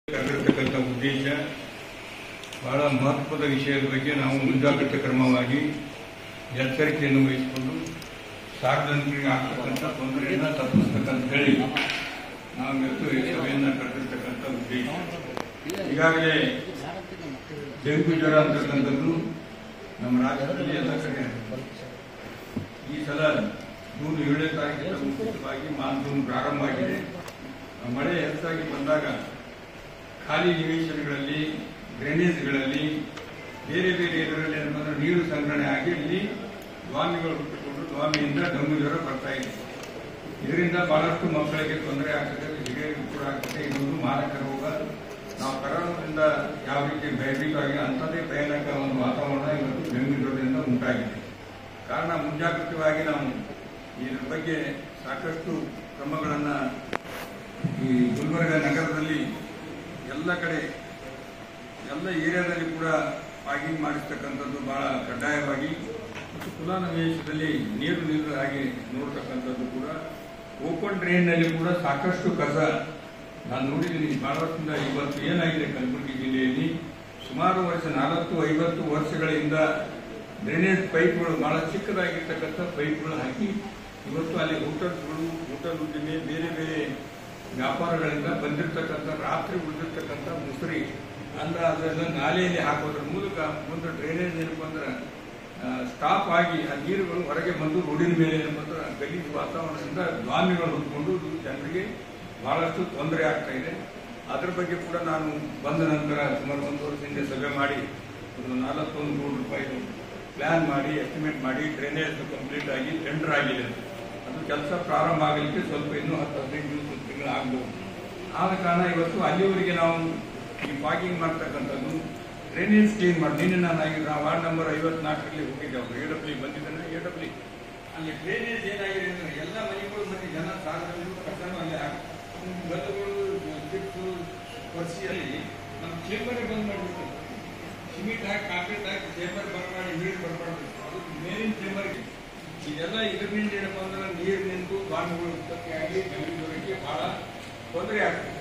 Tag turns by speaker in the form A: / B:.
A: ಕರೆದಿರ್ತಕ್ಕಂಥ ಉದ್ದೇಶ ಬಹಳ ಮಹತ್ವದ ವಿಷಯದ ಬಗ್ಗೆ ನಾವು ಮುಂಜಾಗ್ರತಾ ಕ್ರಮವಾಗಿ ಎಚ್ಚರಿಕೆಯನ್ನು ವಹಿಸಿಕೊಂಡು ಸಾರ್ವಜನಿಕರಿಗೆ ಆಗ್ತಕ್ಕಂಥ ತೊಂದರೆಯನ್ನು ತಪ್ಪಿಸ್ತಕ್ಕಂತ ಹೇಳಿ ನಾವು ಇವತ್ತು ಈ ಸಭೆಯನ್ನು ಕರೆದಿರ್ತಕ್ಕಂಥ ಉದ್ದೇಶ ಈಗಾಗಲೇ ಡೆಂಗ್ಯೂ ಜ್ವರ ಅಂತಕ್ಕಂಥದ್ದು ನಮ್ಮ ರಾಜ್ಯದಲ್ಲಿ ಎಲ್ಲ ಕಡೆ ಈ ಸಲ ಜೂನ್ ಏಳನೇ ತಾರೀಕಿನ ಮುಂಚಿತವಾಗಿ ಮಾನ್ಸೂನ್ ಪ್ರಾರಂಭ ಆಗಿದೆ ಮಳೆ ಹೆಚ್ಚಾಗಿ ಬಂದಾಗ ಖಾಲಿ ನಿವೇಶನಗಳಲ್ಲಿ ಡ್ರೈನೇಜ್ಗಳಲ್ಲಿ ಬೇರೆ ಬೇರೆ ಇದರಲ್ಲಿ ಏನಂದ್ರೆ ನೀರು ಸಂಗ್ರಹಣೆ ಆಗಿ ಇಲ್ಲಿ ದ್ವಾಮಿಗಳು ಹುಟ್ಟಿಕೊಂಡು ದ್ವಾಮಿಯಿಂದ ಡೆಂಗು ಜ್ವರ ಬರ್ತಾ ಇದೆ ಇದರಿಂದ ಬಹಳಷ್ಟು ಮಕ್ಕಳಿಗೆ ತೊಂದರೆ ಆಗ್ತದೆ ಹಿರಿಯರಿಗೂ ಕೂಡ ಆಗ್ತದೆ ಇದೊಂದು ಮಾರಕ ರೋಗ ನಾವು ಕರೋನಾದಿಂದ ಯಾವ ರೀತಿ ಭಯಭೀತವಾಗಿ ಅಂಥದ್ದೇ ಭಯಾನಕ ಒಂದು ವಾತಾವರಣ ಇವತ್ತು ಡೆಂಗು ಜ್ವರದಿಂದ ಉಂಟಾಗಿದೆ ಕಾರಣ ಮುಂಜಾಗ್ರತವಾಗಿ ನಾವು ಇದ್ರ ಬಗ್ಗೆ ಸಾಕಷ್ಟು ಕ್ರಮಗಳನ್ನು ಈ ಗುಲ್ಬರ್ಗ ನಗರದಲ್ಲಿ ಎಲ್ಲ ಕಡೆ ಎಲ್ಲ ಏರಿಯಾದಲ್ಲಿ ಕೂಡ ಪಾಗಿಂಗ್ ಮಾಡಿಸ್ತಕ್ಕಂಥದ್ದು ಬಹಳ ಕಡ್ಡಾಯವಾಗಿ ಮತ್ತು ಕುಲಾನವೇಶದಲ್ಲಿ ನೀರು ನೀರು ಆಗಿ ನೋಡ್ತಕ್ಕಂಥದ್ದು ಕೂಡ ಓಪನ್ ಡ್ರೈನ್ನಲ್ಲಿ ಕೂಡ ಸಾಕಷ್ಟು ಕಸ ನಾನು ನೋಡಿದ್ದೀನಿ ಬಹಳ ವರ್ಷದಿಂದ ಇವತ್ತು ಏನಾಗಿದೆ ಕಲಬುರಗಿ ಜಿಲ್ಲೆಯಲ್ಲಿ ಸುಮಾರು ವರ್ಷ ನಾಲ್ಕು ಐವತ್ತು ವರ್ಷಗಳಿಂದ ಡ್ರೈನೇಜ್ ಪೈಪ್ಗಳು ಬಹಳ ಚಿಕ್ಕದಾಗಿರ್ತಕ್ಕಂಥ ಪೈಪ್ಗಳು ಹಾಕಿ ಇವತ್ತು ಅಲ್ಲಿ ಹೋಟೆಲ್ಗಳು ಹೋಟೆಲ್ ಉದ್ದಿಮೆ ಬೇರೆ ಬೇರೆ ವ್ಯಾಪಾರಗಳಿಂದ ಬಂದಿರತಕ್ಕಂಥ ರಾತ್ರಿ ಉಳಿದಿರ್ತಕ್ಕಂಥ ಮುಸುರಿ ಅಂದ ಅದೆಲ್ಲ ನಾಲೆಯಲ್ಲಿ ಹಾಕೋದ್ರ ಮೂಲಕ ಒಂದು ಡ್ರೈನೇಜ್ ಏನಪ್ಪ ಅಂದ್ರೆ ಸ್ಟಾಪ್ ಆಗಿ ಆ ನೀರುಗಳು ಹೊರಗೆ ಬಂದು ರೋಡಿನ ಮೇಲೆ ಏನಪ್ಪ ಅಂದ್ರೆ ಗಲೀಜು ವಾತಾವರಣದಿಂದ ದ್ವಾಮಿಗಳು ಹೊಂದ್ಕೊಂಡು ಇದು ಜನರಿಗೆ ಬಹಳಷ್ಟು ತೊಂದರೆ ಆಗ್ತಾ ಇದೆ ಅದ್ರ ಬಗ್ಗೆ ಕೂಡ ನಾನು ಬಂದ ನಂತರ ಸುಮಾರು ಒಂದು ವರ್ಷದಿಂದ ಸಭೆ ಮಾಡಿ ಒಂದು ನಾಲ್ಕೊಂದು ಕೋಟಿ ರೂಪಾಯಿ ಪ್ಲಾನ್ ಮಾಡಿ ಎಸ್ಟಿಮೇಟ್ ಮಾಡಿ ಡ್ರೈನೇಜ್ ಕಂಪ್ಲೀಟ್ ಆಗಿ ಟೆಂಡರ್ ಆಗಿದೆ ಅದು ಕೆಲಸ ಪ್ರಾರಂಭ ಆಗಲಿಕ್ಕೆ ಸ್ವಲ್ಪ ಇನ್ನೂ ಹತ್ತು ಹದಿನೈದು ದಿವಸ ತಿಂಗಳು ಆಗ್ಬೋದು ಆದ ಕಾರಣ ಇವತ್ತು ಅಲ್ಲಿವರೆಗೆ ನಾವು ಈ ಪಾರ್ಕಿಂಗ್ ಮಾಡ್ತಕ್ಕಂಥದ್ದು ಡ್ರೈನೇಜ್ ಕ್ಲೀನ್ ಮಾಡಿ ನಿನ್ನೆ ನಾನು ಆಗಿದ್ದು ಆ ವಾರ್ಡ್ ನಂಬರ್ ಐವತ್ನಾಲ್ಕರಲ್ಲಿ ಹೋಗಿದ್ದೆ ಅವರು ಎ ಡಬ್ಲ್ಯೂ ಬಂದಿದ್ದಾನೆ ಎ ಡಬ್ಲ್ಯೂ ಅಲ್ಲಿ ಡ್ರೈನೇಜ್ ಏನಾಗಿದೆ ಅಂದ್ರೆ ಎಲ್ಲ ಮನೆಗಳು ಮತ್ತೆ ಜನ ಸಾರ್ವಜನಿಕರು ಕಟ್ಟನ್ನು ಅಲ್ಲಿ ಗಲ್ಲುಗಳು ಚಿಪ್ಸು ಪರಿಸಿಯಲ್ಲಿ ನಮ್ಮ ಚೇಂಬರ್ ಬಂದ್ ಮಾಡಿಬಿಟ್ಟು ಸಿಮೆಂಟ್ ಹಾಕಿ ಕಾಂಕ್ರೀಟ್ ಹಾಕಿ ಚೇಂಬರ್ ಬಂದ್ ಮಾಡಿ ನೀರು ಬರ್ಬಾರ್ದು ಅದು ಮೇಲಿನ ಚೇಂಬರ್ಗೆ ಇದೆಲ್ಲ ಇದರಿಂದ ಏನಪ್ಪ ಅಂದ್ರೆ ನೀರು ನಿಂತು ಬಾಣಗಳು ಉತ್ಪತ್ತಿ ಆಗಿ ಬೆಂಗಳೂರಿಗೆ ಬಹಳ ತೊಂದರೆ ಆಗ್ತದೆ